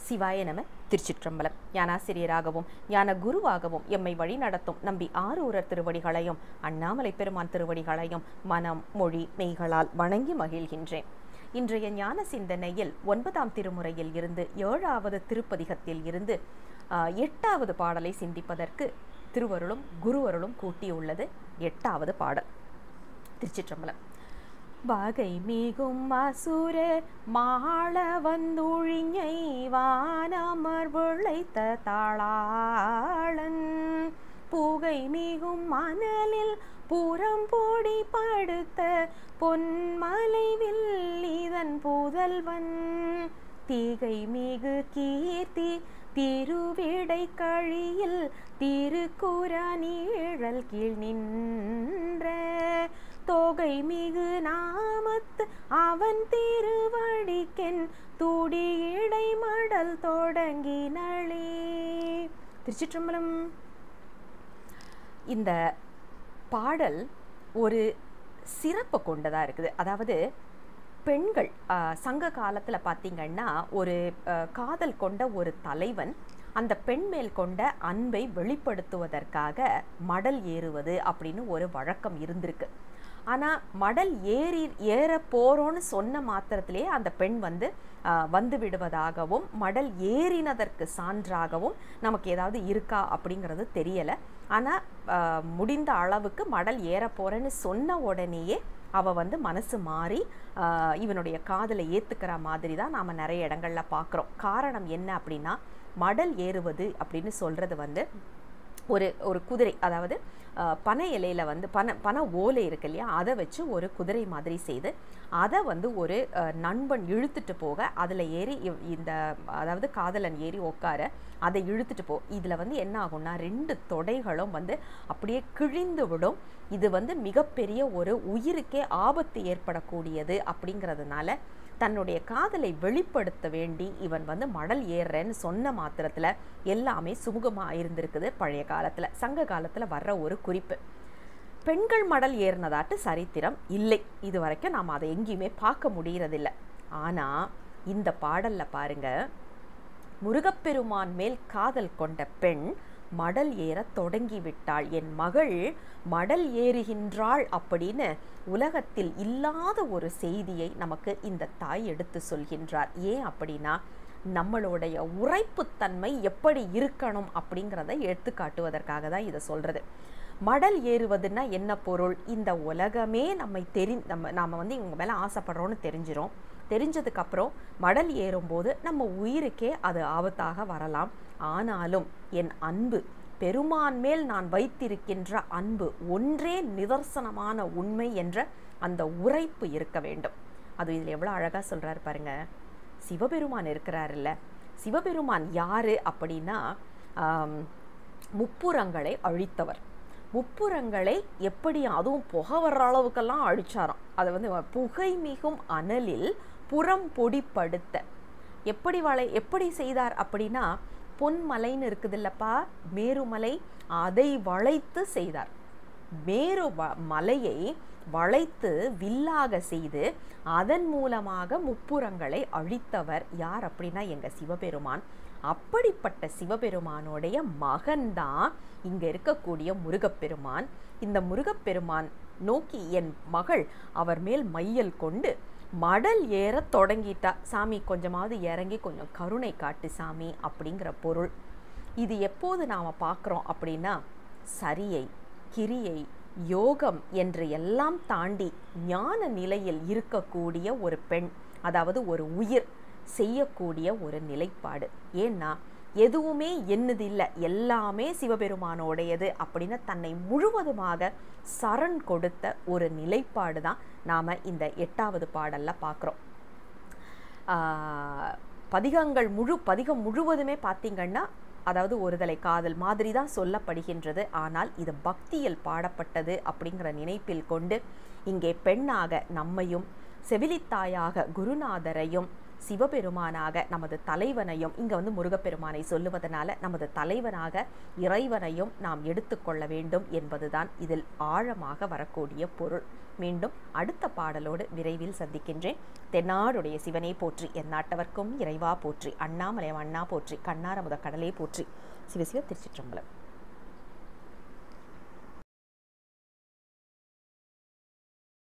சிவாய நம திருச்சிற்றம்பலம் ஞானாசிரியராகவும் ஞான குருவாகவும் எம்மை வழி நடத்தும் நம்பி ஆரூரர் திருவடிகளையும் அண்ணாமலை பெருமான் திருவடிகளையும் மனம் மொழி மெய்களால் வணங்கி மகிழ்கின்றேன் இன்றைய ஞான சிந்தனையில் ஒன்பதாம் திருமுறையில் இருந்து ஏழாவது திருப்பதிகத்தில் இருந்து ஆஹ், எட்டாவது பாடலை சிந்திப்பதற்கு திருவருளும் குருவருளும் கூட்டியுள்ளது எட்டாவது பாடல் திருச்சிற்றம்பலம் வகை மிகும் அசுர மாள வந்துழிஞை வானமர் விளைத்த தாளாளன் புகை மிகும் மணலில் புறம் பொடி படுத்த பொன்மலை வில்லிதன் புதல்வன் தீகை மிகு கீர்த்தி திருவிடை கழியில் திருக்குறநீழல் கீழ் நின்ற தொகை மிகு நாமத்து அவன் திருவடிக்கென் துடியிடை மடல் தொடங்கினளே திருச்சிற்றம்பலம் இந்த பாடல் ஒரு சிறப்பு கொண்டதா இருக்குது அதாவது பெண்கள் ஆஹ், சங்க காலத்தில் பார்த்தீங்கன்னா ஒரு ஆஹ், காதல் கொண்ட ஒரு தலைவன் அந்த பெண் மேல் கொண்ட அன்பை வெளிப்படுத்துவதற்காக மடல் ஏறுவது அப்படின்னு ஒரு வழக்கம் இருந்திருக்கு ஆனால் மடல் ஏறி ஏற போகிறோன்னு சொன்ன மாத்திரத்திலே அந்த பெண் வந்து ஆஹ், வந்து விடுவதாகவும் மடல் ஏறினதற்கு சான்றாகவும் நமக்கு ஏதாவது இருக்கா அப்படிங்கிறது தெரியலை ஆனால் முடிந்த அளவுக்கு மடல் ஏற போகிறேன்னு சொன்ன உடனேயே அவள் வந்து மனசு மாறி ஆஹ், இவனுடைய காதலை ஏற்றுக்கிற மாதிரி தான் நாம் நிறைய இடங்கள்ல பார்க்குறோம் காரணம் என்ன அப்படின்னா மடல் ஏறுவது அப்படின்னு சொல்கிறது வந்து ஒரு ஒரு குதிரை அதாவது அஹ், பனை இலையில வந்து பனை பனை ஓலை இருக்கு இல்லையா அதை வச்சு ஒரு குதிரை மாதிரி செய்து அதை வந்து ஒரு அஹ், நண்பன் இழுத்துட்டு போக அதில் ஏறி இவ்- இந்த அதாவது காதலன் ஏறி உட்கார அதை இழுத்துட்டு போ இதில் வந்து என்ன ஆகும்னா ரெண்டு தொடைகளும் வந்து அப்படியே கிழிந்து விடும் இது வந்து மிகப்பெரிய ஒரு உயிருக்கே ஆபத்து ஏற்படக்கூடியது அப்படிங்கிறதுனால தன்னுடைய காதலை வெளிப்படுத்த வேண்டி இவன் வந்து மடல் ஏறுறேன்னு சொன்ன மாத்திரத்தில் எல்லாமே சுமூகமாக இருந்திருக்குது பழைய காலத்தில் சங்க காலத்தில் வர்ற ஒரு குறிப்பு பெண்கள் மடல் ஏறினதாட்டு சரித்திரம் இல்லை இது வரைக்கும் நாம் அதை எங்கேயுமே பார்க்க முடியறதில்ல ஆனால் இந்த பாடலில் பாருங்க முருகப்பெருமான் மேல் காதல் கொண்ட பெண் மடல் ஏற தொடங்கி விட்டாள் என் மகள் மடல் ஏறுகின்றாள் அப்படின்னு உலகத்தில் இல்லாத ஒரு செய்தியை நமக்கு இந்த தாய் எடுத்து சொல்கின்றார் ஏன் அப்படின்னா நம்மளுடைய உரைப்புத்தன்மை எப்படி இருக்கணும் அப்படிங்கிறத எடுத்து காட்டுவதற்காக தான் இதை சொல்றது மடல் ஏறுவதுன்னா என்ன பொருள் இந்த உலகமே நம்மை தெரி நம்ம நாம் வந்து இவங்க மேலே ஆசைப்படுறோன்னு தெரிஞ்சிரும் தெரிஞ்சதுக்கப்புறம் மடல் ஏறும்போது நம்ம உயிருக்கே அது ஆபத்தாக வரலாம் ஆனாலும் என் அன்பு பெருமான் மேல் நான் வைத்திருக்கின்ற அன்பு ஒன்றே நிதர்சனமான உண்மை என்ற அந்த உரைப்பு இருக்க வேண்டும் அது இதில் எவ்வளோ அழகாக சொல்கிறாரு பாருங்க சிவபெருமான் இருக்கிறாருல்ல சிவபெருமான் யாரு அப்படின்னா ஆம், முப்புறங்களை அழித்தவர் முப்புறங்களை எப்படி அதுவும் புகை வர்ற அளவுக்கெல்லாம் அழிச்சாராம் அதை வந்து புகை மிகும் அனலில் புறம் பொடிப்படுத்த எப்படி வளை எப்படி செய்தார் அப்படின்னா பொன்மலைன்னு இருக்குதுல்லப்பா மேருமலை அதை வளைத்து செய்தார் மேரு வ- மலையை வளைத்து வில்லாக செய்து அதன் மூலமாக முப்புறங்களை அழித்தவர் யார் அப்படின்னா எங்க சிவபெருமான் அப்படிப்பட்ட சிவபெருமானுடைய மகன்தான் இங்க இருக்கக்கூடிய முருகப்பெருமான் இந்த முருகப்பெருமான் நோக்கி என் மகள் அவர் மேல் மையல் கொண்டு மடல் ஏற தொடங்கிட்டா சாமி கொஞ்சமாவது இறங்கி கொஞ்சம் கருணை காட்டு சாமி அப்படிங்கிற பொருள் இது எப்போது நாம் பார்க்குறோம் அப்படின்னா சரியை கிரியை யோகம் என்று எல்லாம் தாண்டி ஞான நிலையில் இருக்கக்கூடிய ஒரு பெண் அதாவது ஒரு உயிர் செய்யக்கூடிய ஒரு நிலைப்பாடு ஏன்னா எதுவுமே என்னது இல்லை எல்லாமே சிவபெருமானோடையது அப்படின்னு தன்னை முழுவதுமாக சரண் கொடுத்த ஒரு நிலைப்பாடு தான் நாம் இந்த எட்டாவது பாடலில் பார்க்குறோம் ஆஹ், பதிகங்கள் முழு பதிகம் முழுவதுமே பார்த்தீங்கன்னா அதாவது ஒருதலை காதல் மாதிரி தான் சொல்லப்படுகின்றது ஆனால் இது பக்தியில் பாடப்பட்டது அப்படிங்கிற நினைப்பில் கொண்டு இங்கே பெண்ணாக நம்மையும் செவிலித்தாயாக குருநாதரையும் சிவபெருமானாக நமது தலைவனையும் இங்கே வந்து முருகப்பெருமானை சொல்லுவதனால நமது தலைவனாக இறைவனையும் நாம் எடுத்துக்கொள்ள வேண்டும் என்பதுதான் இதில் ஆழமாக வரக்கூடிய பொருள் மீண்டும் அடுத்த பாடலோடு விரைவில் சந்திக்கின்றேன் தென்னாடுடைய சிவனை போற்றி எந்நாட்டவர்க்கும் இறைவா போற்றி அண்ணாமலை அண்ணா போற்றி கண்ணாரமுத கடலே போற்றி சிவசிவ திருச்சிற்றம்பலம்